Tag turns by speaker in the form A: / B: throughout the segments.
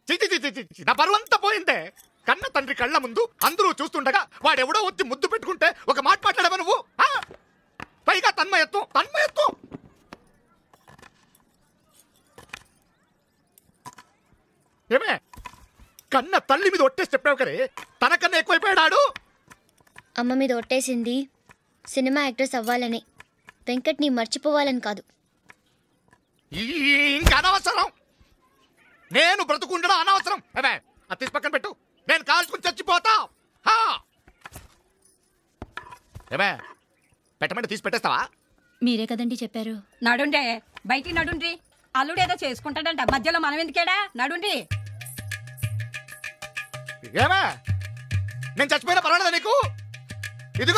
A: చి, చి, చి, చి, చి, చి, నా పరువంతా పోయిందే కన్న తండ్రి కళ్ళ ముందు అందరూ చూస్తుండగా వాడెవడో వచ్చి ముద్దు పెట్టుకుంటే ఒక మాట మాట్లాడవా నువ్వు ఆ? పైగా తన్మయత్వం తన్మయత్వం ఏమే కన్న తల్లి మీద ఒట్టేసి చెప్పావు కదే తనకన్నా ఎక్కువైపోయాడు
B: అమ్మ మీద ఒట్టేసింది సినిమా యాక్ట్రెస్ అవ్వాలని వెంకట్ని మర్చిపోవాలని కాదు
A: ఈ- ఇంకా అనవసరం నేను బ్రతుకుండడం అనవసరం అవే అది తీసి పక్కన పెట్టు నేను కాల్చుకుని చచ్చిపోతా హా. ఏమే పెట్టమంటే తీసి పెట్టేస్తావా
C: మీరే కదండి చెప్పారు
D: నడుండే బయటికి నడుండ్రి అల్లుడేదో చేసుకుంటాడంట మధ్యలో మనం ఎందుకేడా నడుండ్రి
A: ఏమే నేను చచ్చిపోయినా పర్వాలేదా నీకు ఇదిగో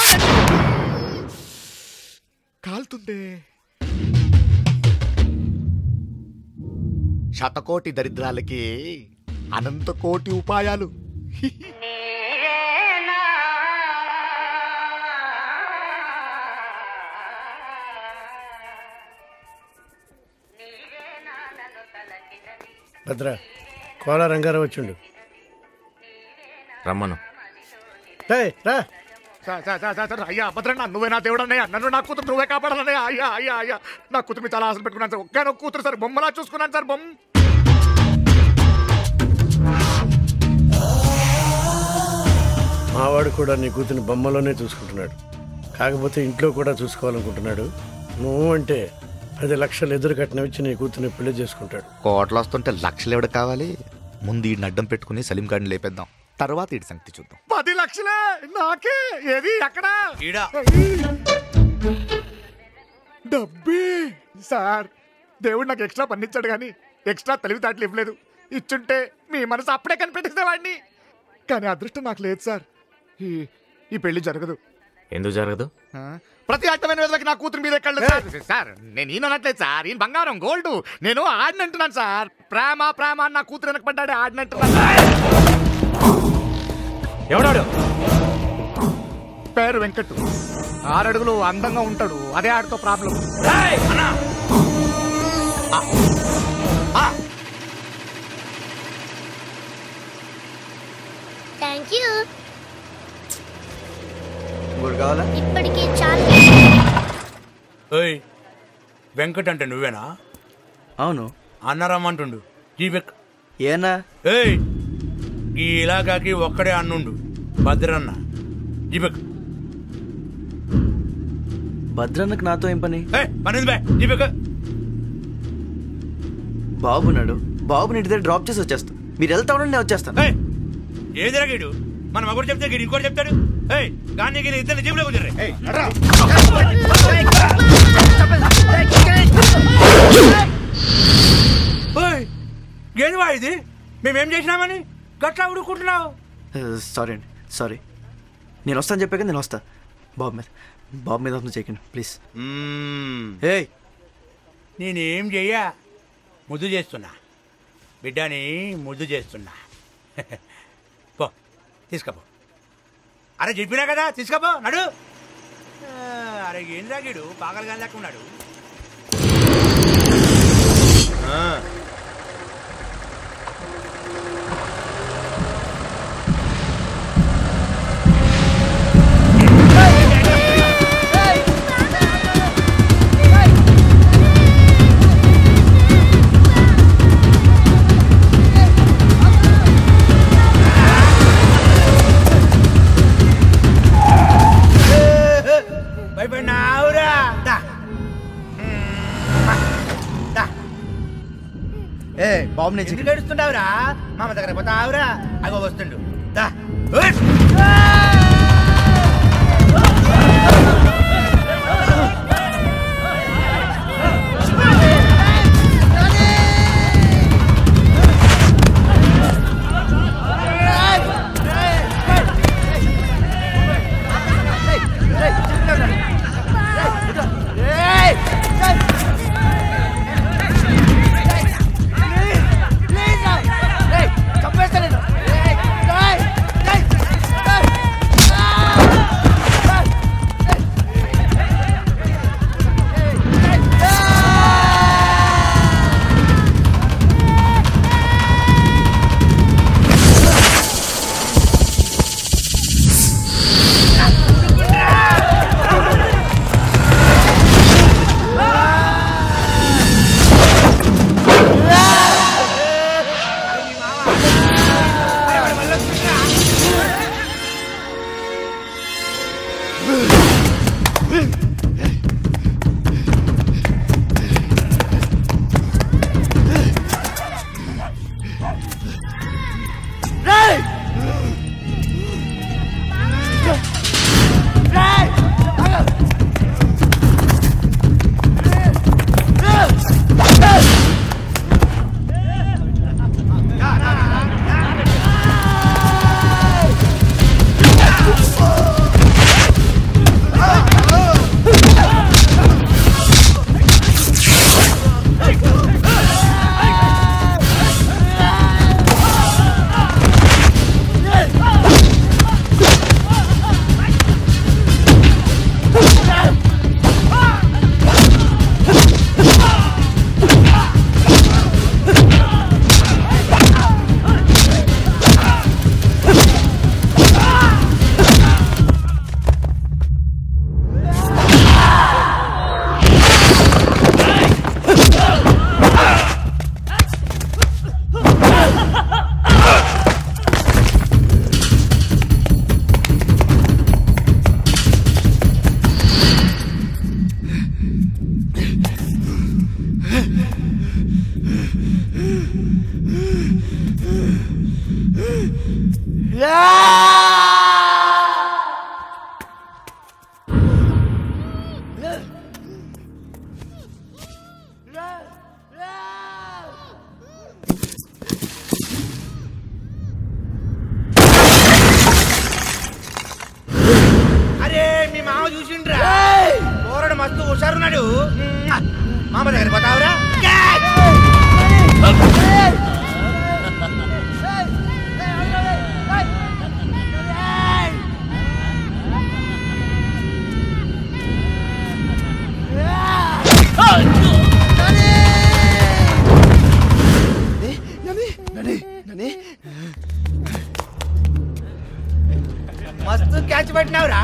A: కాలుతుందే శతకోటి దరిద్రాలకి అనంత కోటి ఉపాయాలు
E: భద్ర కోల రంగారావు వచ్చిండు
F: రమ్మను
E: ఏయ్, రా
A: sir, sir, sir, sir, sir, అయ్యా భద్రన్న నువ్వే నా దేవుడు అన్నయ్య నన్ను నా కూతురు నువ్వే కాపాడాలన్నయ్య అయ్యా అయ్యా అయ్యా నా కూతురు మీద చాలా ఆశలు పెట్టుకున్నాను సార్ ఒక్క కూతురు సార్ బొమ్మలా చూసుకున్నాను సార్ బొమ్మ
E: మావాడు కూడా నీ కూతుని బొమ్మలోనే చూసుకుంటున్నాడు కాకపోతే ఇంట్లో కూడా చూసుకోవాలనుకుంటున్నాడు నువ్వు అంటే పది లక్షలు ఎదురు కట్టినవిచ్చి నీ కూతుని పెళ్లి చేసుకుంటాడు
F: కోట్లు వస్తుంటే లక్షలు ఎవడ కావాలి ముందు ఈ అడ్డం పెట్టుకుని సలీం గారిని లేపేద్దాం తర్వాత ఇటు సంగతి చూద్దాం
A: పది లక్షలే నాకే ఏది ఎక్కడ డబ్బే సార్ దేవుడు నాకు ఎక్స్ట్రా పన్నిచ్చాడు కానీ ఎక్స్ట్రా తెలివితేటలు ఇవ్వలేదు ఇచ్చుంటే మీ మనసు అప్పుడే కనిపెట్టేసేవాడిని కానీ అదృష్టం నాకు లేదు సార్ ఈ ఈ పెళ్లి జరగదు
F: ఎందుకు జరగదు
A: ఆ? ప్రతి అడ్డమైన విధంగా నా కూతురు మీద ఎక్కడ సార్ సార్ నేను ఈయన అనట్లేదు సార్ ఈయన బంగారం గోల్డ్ నేను ఆడినంటున్నాను సార్ ప్రేమ ప్రేమ అని నా కూతురు వెనకబడ్డాడే ఆడినంటున్నాను
F: ఎవడాడు
A: పేరు వెంకట్ ఆరడుగులు అందంగా ఉంటాడు అదే ఆడితో ప్రాబ్లం
B: థ్యాంక్ యూ
G: ఇంకోటి కావాలా
B: ఇప్పటికి చాలా
H: ఓయ్ వెంకట్ అంటే నువ్వేనా
G: అవును
H: అన్నరమ్మంటుండు జీబెక్
G: ఏనా
H: ఏయ్ ఈ ఇలాకాకి ఒక్కడే అన్నుండు భద్రన్న జీబెక్
G: భద్రన్నకు నాతో ఏం పని
H: ఏయ్ పని బే జీబెక్
G: బాబున్నాడు బాబుని ఇంటి దగ్గర డ్రాప్ చేసి వచ్చేస్తా మీరు వెళ్తా ఉండండి నేను వచ్చేస్తాను
H: ఏయ్ ఏదిరా గీడు మన మగుడు చెప్తే గీడు ఇంకోటి చెప్తాడు ఏయ్ గాంధీ గీలు ఇద్దరు జీబులో కుదిరే ఓయ్ ఏంది వా ఇది మేమేం చేసినామని గట్లా ఉడుకుంటున్నావు
G: సారీ అండి సారీ నేను వస్తాను చెప్పాక నేను వస్తా బాబు మీద బాబు మీద అతను చేయకండి ప్లీజ్ ఏయ్
H: నేనేం చెయ్యా ముద్దు చేస్తున్నా బిడ్డని ముద్దు చేస్తున్నా పో తీసుకపో అరే చెప్పినా కదా తీసుకపో నడు ఆ, అరే ఏం రాగిడు పాగలుగా లేకున్నాడు భయపడినావురా దా. దా.
G: ఏ బాబు నేను
H: ఎందుకు ఏడుస్తుంటావురా మామ దగ్గర పోతావురా అగో వస్తుండు దా
G: చంపేస్తాను
H: అరే మీ మామ చూసిండ్రా పోరడు మస్తు హుషారున్నాడు మామ దగ్గర పోతావురా మస్తు క్యాచ్ పట్టినావురా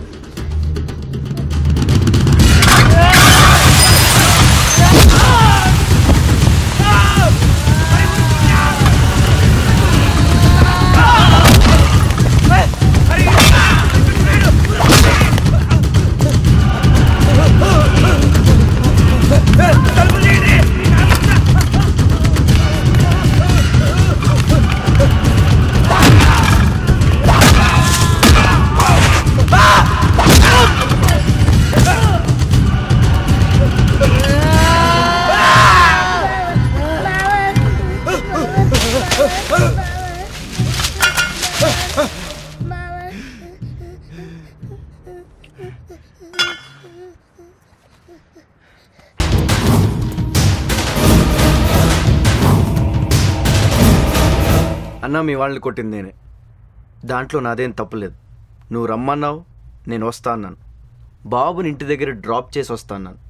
G: అన్న మీ వాళ్ళని కొట్టింది నేనే దాంట్లో నాదేం తప్పులేదు నువ్వు రమ్మన్నావు నేను వస్తా అన్నాను బాబుని ఇంటి దగ్గర డ్రాప్ చేసి వస్తా అన్నాను